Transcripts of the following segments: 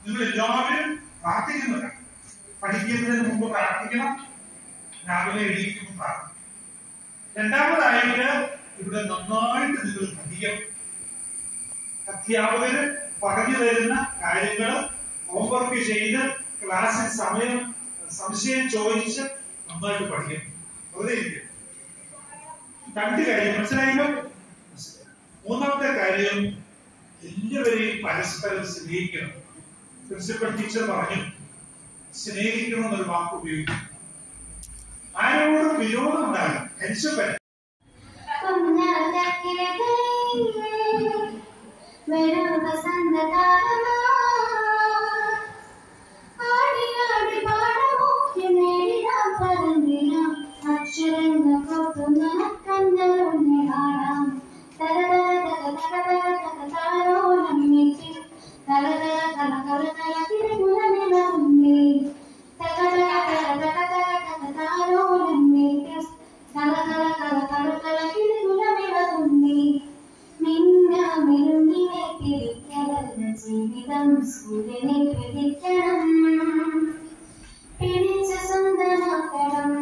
നിങ്ങൾ എല്ലാവരും പ്രാർത്ഥിക്കുന്നവരാണ് പഠിക്കുന്നതിന് മുമ്പ് പ്രാർത്ഥിക്കണം രാവിലെ എണീക്കുമ്പോൾ പ്രാർത്ഥിക്കണം രണ്ടാമതായിട്ട് ഇവിടെ നന്നായിട്ട് നിങ്ങൾ പഠിക്കണം അധ്യാപകര് പറഞ്ഞു തരുന്ന കാര്യങ്ങൾ ഹോംവർക്ക് ചെയ്ത് ക്ലാസ്സിൽ സമയം സംശയം ചോദിച്ച് നന്നായിട്ട് പഠിക്കണം വെറുതെ ഇരിക്കും രണ്ട് കാര്യം മനസ്സിലായല്ലോ മൂന്നാമത്തെ കാര്യം എല്ലാവരെയും പരസ്പരം സ്നേഹിക്കണം പ്രിൻസിപ്പൽ ടീച്ചർ പറഞ്ഞു സ്നേഹിക്കണം എന്നൊരു വാക്ക് ഉപയോഗിക്കും ആരോടും വിരോധം ഉണ്ടാകും ടെൻഷൻ ജീവിതം സൂര്യനെ പിടിക്കണം പിടിച്ച സ്വന്തമാക്കണം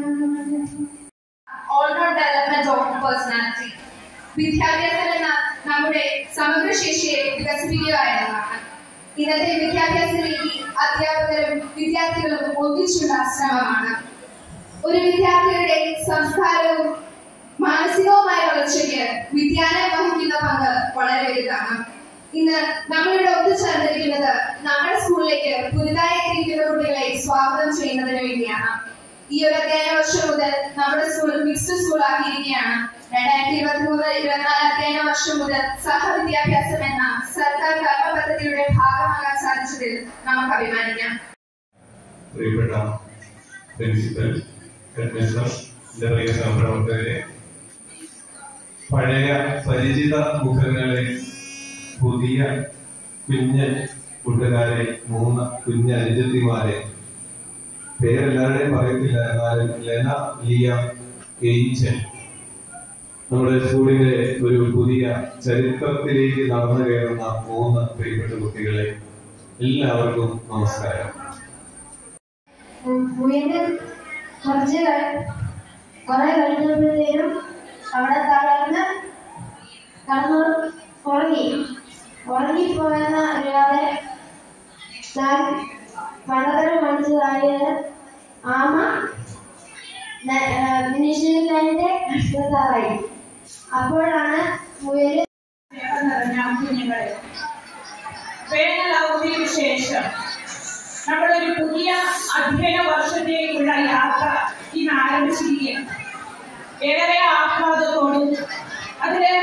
all round development of personality വിദ്യാഭ്യാസം എന്ന നമ്മുടെ സമഗ്ര ശേഷിയെ വികസിപ്പിക്കുക എന്നതാണ് ഇന്നത്തെ വിദ്യാഭ്യാസ രീതി അധ്യാപകരും വിദ്യാർത്ഥികളും ഒന്നിച്ചുള്ള ശ്രമമാണ് ഒരു വിദ്യാർത്ഥിയുടെ സംസ്കാരവും മാനസികവുമായ വളർച്ചയ്ക്ക് വിദ്യാലയം വഹിക്കുന്ന പങ്ക് വളരെ വലുതാണ് ഇന്ന് നമ്മളിവിടെ ഒത്തുചേർന്നിരിക്കുന്നത് നമ്മുടെ സ്കൂളിലേക്ക് പുതുതായി എത്തിയിരിക്കുന്ന കുട്ടികളെ സ്വാഗതം ചെയ്യുന്നതിന് വേണ്ടിയാണ് ഈ ഒരു അധ്യയന വർഷം മുതൽ നമ്മുടെ സ്കൂൾ മിക്സ്ഡ് സ്കൂൾ ആക്കിയിരിക്കുകയാണ് രണ്ടായിരത്തി ഇരുപത്തി മൂന്ന് ഇരുപത്തിനാല് അധ്യയന വർഷം മുതൽ സഹവിദ്യാഭ്യാസം എന്ന സർക്കാർ കർമ്മ പദ്ധതിയുടെ ഭാഗമാകാൻ സാധിച്ചതിൽ നമുക്ക് അഭിമാനിക്കാം പ്രിയപ്പെട്ട പ്രിൻസിപ്പൽ ഹെഡ്മിസ്റ്റർ എന്റെ പ്രിയ സഹപ്രവർത്തകരെ പഴയ പരിചിത മുഖങ്ങളെ പുതിയ കുഞ്ഞ് കൂട്ടുകാരെ മൂന്ന് കുഞ്ഞ് അനുജത്തിമാരെ പേരെല്ലാവരുടെയും പറയത്തില്ല എന്നാലും ലെന ലിയ എയ്ച്ചൻ നമ്മുടെ സ്കൂളിലെ ഒരു പുതിയ ചരിത്രത്തിലേക്ക് നടന്നു കയറുന്ന മൂന്ന് പ്രിയപ്പെട്ട കുട്ടികളെ എല്ലാവർക്കും നമസ്കാരം വീണ്ടും കുറച്ച് കഴി- കുറെ കഴിഞ്ഞപ്പോഴത്തേനും അവിടെ തളർന്ന് കടന്നു ഉറങ്ങി ഉറങ്ങിപ്പോയെന്ന അറിയാതെ ഞാൻ പലതരം മനസ്സിലായത് ആമ ഫിനിഷിംഗ് ലൈനിന്റെ അടുത്തായി അപ്പോഴാണ് മുയല് നിറഞ്ഞ കുഞ്ഞുങ്ങളെ വേനൽ അവധിക്ക് ശേഷം നമ്മളൊരു പുതിയ അധ്യയന വർഷത്തേക്കുള്ള യാത്ര ഇന്ന് ആരംഭിച്ചിരിക്കുകയാണ് ഏറെ ആഹ്ലാദത്തോടും അതിലേറെ